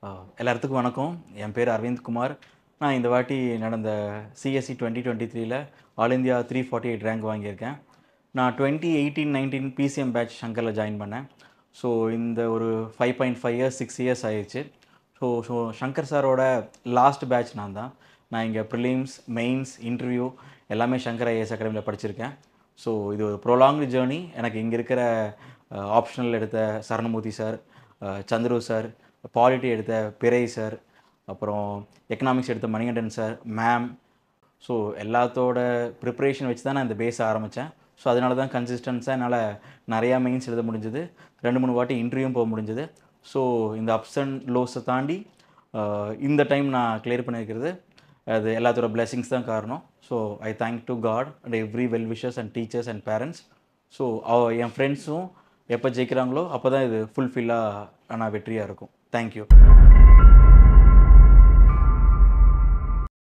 எல்லாத்துக்கும் வணக்கம் என் பேர் அரவிந்த் குமார் நான் இந்த வாட்டி நடந்த சிஎஸ்சி டுவெண்ட்டி டுவெண்ட்டி த்ரீல all India three forty eight rank வாங்கியிருக்கேன் நான் twenty eighteen nineteen PCM batch சங்கரில் ஜாயின் பண்ணேன் ஸோ இந்த ஒரு five point five years six years ஆயிடுச்சு ஸோ ஸோ சங்கர் சாரோட லாஸ்ட் பேட்ச் நான் தான் நான் இங்கே ப்ரிலிம்ஸ் மெயின்ஸ் இன்டர்வியூ எல்லாமே சங்கர் ஐஏஎஸ் அகாடமியில் படிச்சிருக்கேன் ஸோ இது ஒரு ப்ரொலாங்டு ஜேர்னி எனக்கு இங்கே இருக்கிற ஆப்ஷனல் எடுத்த Saranamurthy sir Chandru sir polity எடுத்த பிறை சார் அப்புறம் எக்கனாமிக்ஸ் எடுத்த மணிகண்டன் சார் மேம் ஸோ எல்லாத்தோட ப்ரிப்பரேஷன் வச்சு தான் நான் இந்த பேஸ ஆரம்பித்தேன் ஸோ அதனால தான் கன்சிஸ்டன்ஸாக என்னால் நிறையா மெயின்ஸ் எழுத முடிஞ்சது ரெண்டு மூணு வாட்டி இன்டர்வியூவும் போக முடிஞ்சது ஸோ இந்த அப்ஸ் அண்ட் லோஸை தாண்டி ஆஹ், இந்த டைம் நான் கிளியர் பண்ணியிருக்கிறது அது எல்லாத்தோட blessings தான் காரணம் so I thank to God and every well wishes and teachers and parents so என் ஃப்ரெண்ட்ஸும் எப்போ ஜெயிக்கிறாங்களோ அப்போ தான் இது ஃபுல்ஃபில்லாக நான் வெற்றியாக இருக்கும் தேங்க்யூ